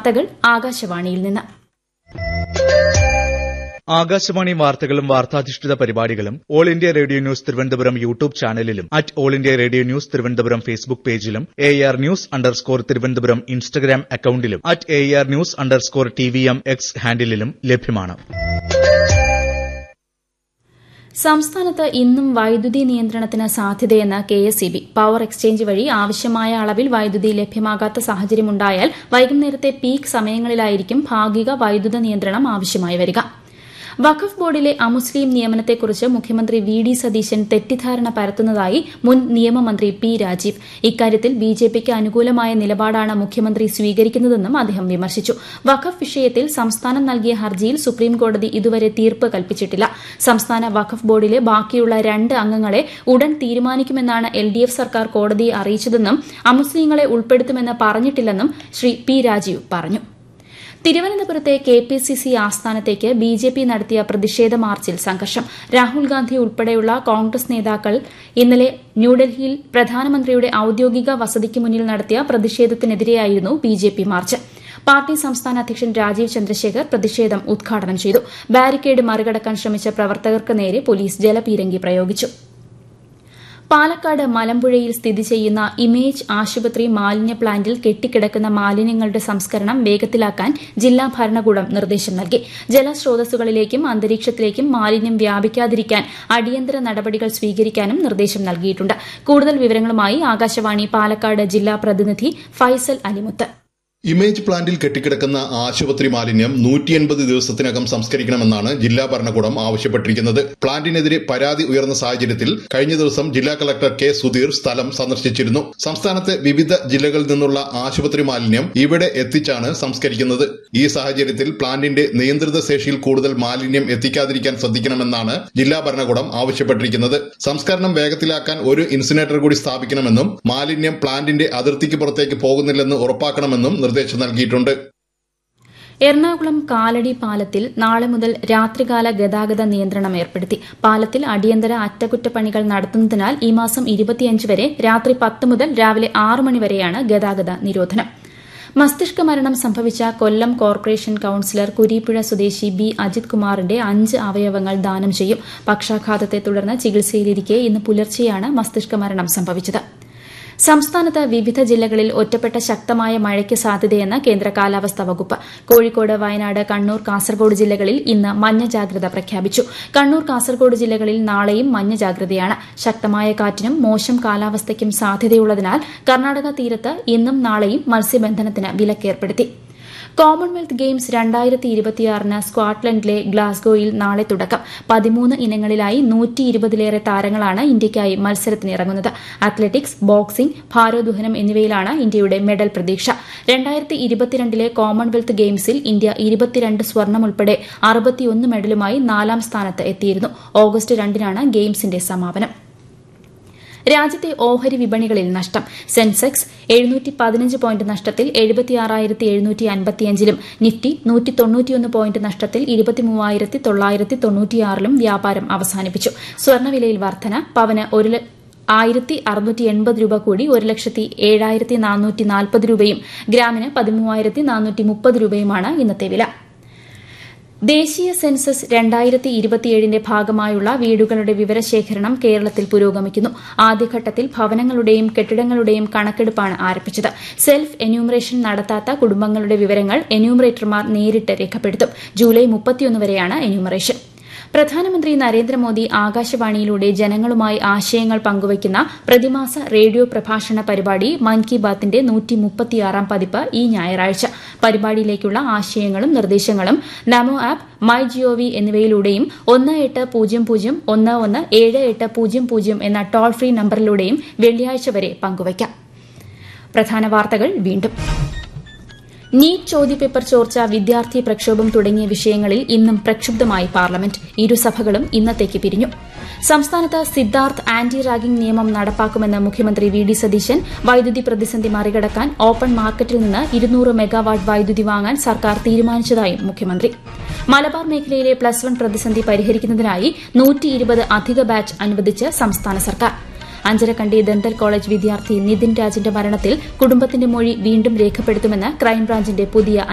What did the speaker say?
വാർത്തകൾ ആകാശവാണിയിൽ നിന്ന് ആകാശവാണി വാർത്തകളും വാർത്താധിഷ്ഠിത പരിപാടികളും all India radio news Thiruvananthapuram YouTube ചാനലിലും at all India radio news Thiruvananthapuram Facebook പേജിലും A R news underscore Thiruvananthapuram Instagram അക്കൌണ്ടിലും at A R news underscore T V M X ഹാൻഡിലും ലഭ്യമാണ് സംസ്ഥാനത്ത് ഇന്നും വൈദ്യുതി നിയന്ത്രണത്തിന് സാധ്യതയെന്ന് K S E B power exchange വഴി ആവശ്യമായ അളവിൽ വൈദ്യുതി ലഭ്യമാകാത്ത സാഹചര്യമുണ്ടായാൽ വൈകുന്നേരത്തെ പീക്ക് സമയങ്ങളിലായിരിക്കും ഭാഗിക വൈദ്യുത നിയന്ത്രണം ആവശ്യമായി വരിക വഖഫ് ബോർഡിലെ അമുസ്ലിം നിയമനത്തെക്കുറിച്ച് മുഖ്യമന്ത്രി വി ഡി സതീശൻ തെറ്റിദ്ധാരണ പരത്തുന്നതായി മുൻ നിയമമന്ത്രി പി രാജീവ് ഇക്കാര്യത്തിൽ ബിജെപിക്ക് അനുകൂലമായ നിലപാടാണ് മുഖ്യമന്ത്രി സ്വീകരിക്കുന്നതെന്നും അദ്ദേഹം വിമർശിച്ചു വഖഫ് വിഷയത്തിൽ സംസ്ഥാനം നൽകിയ ഹർജിയിൽ സുപ്രീംകോടതി ഇതുവരെ തീർപ്പ് കൽപ്പിച്ചിട്ടില്ല സംസ്ഥാന വഖഫ് ബോർഡിലെ ബാക്കിയുള്ള രണ്ട് അംഗങ്ങളെ ഉടൻ തീരുമാനിക്കുമെന്നാണ് എൽ ഡി എഫ് സർക്കാർ കോടതിയെ അറിയിച്ചതെന്നും അമുസ്ലിങ്ങളെ ഉൾപ്പെടുത്തുമെന്ന് പറഞ്ഞിട്ടില്ലെന്നും ശ്രീ പി രാജീവ് പറഞ്ഞു തിരുവനന്തപുരത്തെ കെ പി സി സി ആസ്ഥാനത്തേക്ക് ബി ജെ പി നടത്തിയ പ്രതിഷേധ മാർച്ചിൽ സംഘർഷം രാഹുൽ ഗാന്ധി ഉൾപ്പെടെയുള്ള കോൺഗ്രസ് നേതാക്കൾ ഇന്നലെ ന്യൂഡൽഹിയിൽ പ്രധാനമന്ത്രിയുടെ ഔദ്യോഗിക വസതിക്ക് മുന്നിൽ നടത്തിയ പ്രതിഷേധത്തിനെതിരെയായിരുന്നു B J P march party സംസ്ഥാന അധ്യക്ഷൻ രാജീവ് ചന്ദ്രശേഖർ പ്രതിഷേധം ഉദ്ഘാടനം ചെയ്തു ബാരിക്കേഡ് മറികടക്കാൻ ശ്രമിച്ച പ്രവർത്തകർക്ക് നേരെ പോലീസ് ജലപീരങ്കി പ്രയോഗിച്ചു പാലക്കാട് മലമ്പുഴയിൽ സ്ഥിതി ചെയ്യുന്ന ഇമേജ് ആശുപത്രി മാലിന്യ പ്ലാന്റിൽ കെട്ടിക്കിടക്കുന്ന മാലിന്യങ്ങളുടെ സംസ്കരണം വേഗത്തിലാക്കാൻ ജില്ലാ ഭരണകൂടം നിർദ്ദേശം നൽകി ജലസ്രോതസ്സുകളിലേക്കും അന്തരീക്ഷത്തിലേക്കും മാലിന്യം വ്യാപിക്കാതിരിക്കാൻ അടിയന്തര നടപടികൾ സ്വീകരിക്കാനും നിർദ്ദേശം നൽകിയിട്ടുണ്ട് കൂടുതൽ വിവരങ്ങളുമായി ആകാശവാണി പാലക്കാട് ജില്ലാ പ്രതിനിധി ഫൈസൽ അലിമുത്ത് ഇമേജ് പ്ലാന്റിൽ കെട്ടിക്കിടക്കുന്ന ആശുപത്രി മാലിന്യം നൂറ്റി എൺപത് ദിവസത്തിനകം സംസ്കരിക്കണമെന്നാണ് ജില്ലാ ഭരണകൂടം ആവശ്യപ്പെട്ടിരിക്കുന്നത് പ്ലാന്റിനെതിരെ പരാതി ഉയർന്ന സാഹചര്യത്തിൽ കഴിഞ്ഞ ദിവസം ജില്ലാ കളക്ടർ കെ സുധീർ സ്ഥലം സന്ദർശിച്ചിരുന്നു സംസ്ഥാനത്തെ വിവിധ ജില്ലകളിൽ നിന്നുള്ള ആശുപത്രി മാലിന്യം ഇവിടെ എത്തിച്ചാണ് സംസ്കരിക്കുന്നത് ഈ സാഹചര്യത്തിൽ പ്ലാന്റിന്റെ നിയന്ത്രിത ശേഷിയിൽ കൂടുതൽ മാലിന്യം എത്തിക്കാതിരിക്കാൻ ശ്രദ്ധിക്കണമെന്നാണ് ജില്ലാ ഭരണകൂടം ആവശ്യപ്പെട്ടിരിക്കുന്നത് സംസ്കരണം വേഗത്തിലാക്കാൻ ഒരു ഇൻസിനേറ്റർ കൂടി സ്ഥാപിക്കണമെന്നും മാലിന്യം പ്ലാന്റിന്റെ അതിർത്തിക്ക് പുറത്തേക്ക് പോകുന്നില്ലെന്ന് ഉറപ്പാക്കണമെന്നും നിർദ്ദേശം നൽകിയിട്ടുണ്ട് എറണാകുളം കാലടി പാലത്തിൽ നാളെ മുതൽ രാത്രികാല ഗതാഗത നിയന്ത്രണം ഏർപ്പെടുത്തി പാലത്തിൽ അടിയന്തര അറ്റകുറ്റപ്പണികൾ നടത്തുന്നതിനാൽ ഈ മാസം ഇരുപത്തിയഞ്ച് വരെ രാത്രി പത്ത് മുതൽ രാവിലെ ആറ് മണി വരെയാണ് ഗതാഗത നിരോധനം മസ്തിഷ്ക മരണം സംഭവിച്ച കൊല്ലം കോർപ്പറേഷൻ കൌൺസിലർ കുരീപ്പുഴ സ്വദേശി ബി അജിത് കുമാറിന്റെ അഞ്ച് അവയവങ്ങൾ ദാനം ചെയ്യും പക്ഷാഘാതത്തെ തുടർന്ന് ചികിത്സയിലിരിക്കെ ഇന്ന് പുലർച്ചെയാണ് മസ്തിഷ്ക മരണം സംഭവിച്ചത് സംസ്ഥാനത്ത് വിവിധ ജില്ലകളിൽ ഒറ്റപ്പെട്ട ശക്തമായ മഴയ്ക്ക് സാധ്യതയെന്ന് കേന്ദ്ര കാലാവസ്ഥാ വകുപ്പ് കോഴിക്കോട് വയനാട് കണ്ണൂർ കാസർഗോഡ് ജില്ലകളിൽ ഇന്ന് മഞ്ഞ ജാഗ്രത പ്രഖ്യാപിച്ചു കണ്ണൂർ കാസർഗോഡ് ജില്ലകളിൽ നാളെയും മഞ്ഞ ജാഗ്രതയാണ് ശക്തമായ കാറ്റിനും മോശം കാലാവസ്ഥയ്ക്കും സാധ്യതയുള്ളതിനാൽ കർണാടക തീരത്ത് ഇന്നും നാളെയും മത്സ്യബന്ധനത്തിന് വിലക്കേർപ്പെടുത്തി കോമൺവെൽത്ത് ഗെയിംസ് രണ്ടായിരത്തി ഇരുപത്തിയാറിന് സ്കോട്ട്ലൻഡിലെ ഗ്ലാസ്ഗോയിൽ നാളെ തുടക്കം പതിമൂന്ന് ഇനങ്ങളിലായി നൂറ്റി ഇരുപതിലേറെ താരങ്ങളാണ് ഇന്ത്യയ്ക്കായി മത്സരത്തിനിറങ്ങുന്നത് അത്ലറ്റിക്സ് ബോക്സിംഗ് ഭാരോദ്വഹനം എന്നിവയിലാണ് ഇന്ത്യയുടെ മെഡൽ പ്രതീക്ഷ രണ്ടായിരത്തി ഇരുപത്തിരണ്ടിലെ കോമൺവെൽത്ത് ഗെയിംസിൽ ഇന്ത്യ ഇരുപത്തിരണ്ട് സ്വർണം ഉൾപ്പെടെ അറുപത്തിയൊന്ന് മെഡലുമായി നാലാം സ്ഥാനത്ത് എത്തിയിരുന്നു ഓഗസ്റ്റ് രണ്ടിനാണ് ഗെയിംസിന്റെ സമാപനം രാജ്യത്തെ ഓഹരി വിപണികളിൽ നഷ്ടം സെൻസെക്സ് എഴുന്നൂറ്റി പതിനഞ്ച് പോയിന്റ് നഷ്ടത്തിൽ എഴുപത്തിയാറായിരത്തി എഴുന്നൂറ്റി അൻപത്തിയഞ്ചിലും നിഫ്റ്റി നൂറ്റി തൊണ്ണൂറ്റിയൊന്ന് പോയിന്റ് നഷ്ടത്തിൽ ഇരുപത്തിമൂവായിരത്തി തൊള്ളായിരത്തി തൊണ്ണൂറ്റിയാറിലും വ്യാപാരം അവസാനിപ്പിച്ചു സ്വർണ്ണവിലയിൽ വർധന പവന് ഒരു ആയിരത്തി അറുന്നൂറ്റി എൺപത് രൂപ കൂടി ഒരു ലക്ഷത്തി ഏഴായിരത്തി നാനൂറ്റി നാൽപ്പത് രൂപയും ഗ്രാമിന് പതിമൂവായിരത്തി നാനൂറ്റി മുപ്പത് രൂപയുമാണ് ഇന്നത്തെ വില ദേശീയ സെൻസസ് രണ്ടായിരത്തി ഇരുപത്തിയേഴിന്റെ ഭാഗമായുള്ള വീടുകളുടെ വിവരശേഖരണം കേരളത്തിൽ പുരോഗമിക്കുന്നു ആദ്യഘട്ടത്തിൽ ഭവനങ്ങളുടെയും കെട്ടിടങ്ങളുടെയും കണക്കെടുപ്പാണ് ആരംഭിച്ചത് സെൽഫ് എന്യൂമറേഷൻ നടത്താത്ത കുടുംബങ്ങളുടെ വിവരങ്ങൾ എന്യൂമറേറ്റർമാർ നേരിട്ട് രേഖപ്പെടുത്തും ജൂലൈ മുപ്പത്തിയൊന്ന് വരെയാണ് എന്യൂമറേഷൻ പ്രധാനമന്ത്രി നരേന്ദ്രമോദി ആകാശവാണിയിലൂടെ ജനങ്ങളുമായി ആശയങ്ങൾ പങ്കുവയ്ക്കുന്ന പ്രതിമാസ റേഡിയോ പ്രഭാഷണ പരിപാടി മൻ കി ബാത്തിന്റെ നൂറ്റിമുപ്പത്തിയാറാം പതിപ്പ് ഈ ഞായറാഴ്ച പരിപാടിയിലേക്കുള്ള ആശയങ്ങളും നിർദ്ദേശങ്ങളും നമോ ആപ്പ് മൈ ജിഒവി എന്നിവയിലൂടെയും ഒന്ന് എട്ട് പൂജ്യം പൂജ്യം ഒന്ന് ഒന്ന് ഏഴ് എട്ട് പൂജ്യം പൂജ്യം എന്ന ടോൾ ഫ്രീ നമ്പറിലൂടെയും വെള്ളിയാഴ്ച വരെ പങ്കുവയ്ക്കാം പ്രധാന വാർത്തകൾ വീണ്ടും നീറ്റ് ചോദ്യപേപ്പർ ചോർച്ച വിദ്യാർത്ഥി പ്രക്ഷോഭം തുടങ്ങിയ വിഷയങ്ങളിൽ ഇന്നും പ്രക്ഷുബ്ധമായി പാർലമെന്റ് ഇരുസഭകളും ഇന്നത്തേക്ക് പിരിഞ്ഞു സംസ്ഥാനത്ത് സിദ്ധാർത്ഥ് ആന്റി റാഗിംഗ് നിയമം നടപ്പാക്കുമെന്ന് മുഖ്യമന്ത്രി വി ഡി സതീശൻ വൈദ്യുതി പ്രതിസന്ധി മറികടക്കാൻ ഓപ്പൺ മാർക്കറ്റിൽ നിന്ന് ഇരുന്നൂറ് മെഗാവാട്ട് വൈദ്യുതി വാങ്ങാൻ സർക്കാർ തീരുമാനിച്ചതായും മുഖ്യമന്ത്രി മലബാർ മേഖലയിലെ പ്ലസ് വൺ പ്രതിസന്ധി പരിഹരിക്കുന്നതിനായി നൂറ്റി ഇരുപത് അധിക ബാച്ച് അനുവദിച്ച് സംസ്ഥാന സർക്കാർ അഞ്ചരക്കണ്ടി ദന്തൽ കോളേജ് വിദ്യാർത്ഥി നിതിൻ രാജിന്റെ മരണത്തിൽ കുടുംബത്തിന്റെ മൊഴി വീണ്ടും രേഖപ്പെടുത്തുമെന്ന് ക്രൈംബ്രാഞ്ചിന്റെ പുതിയ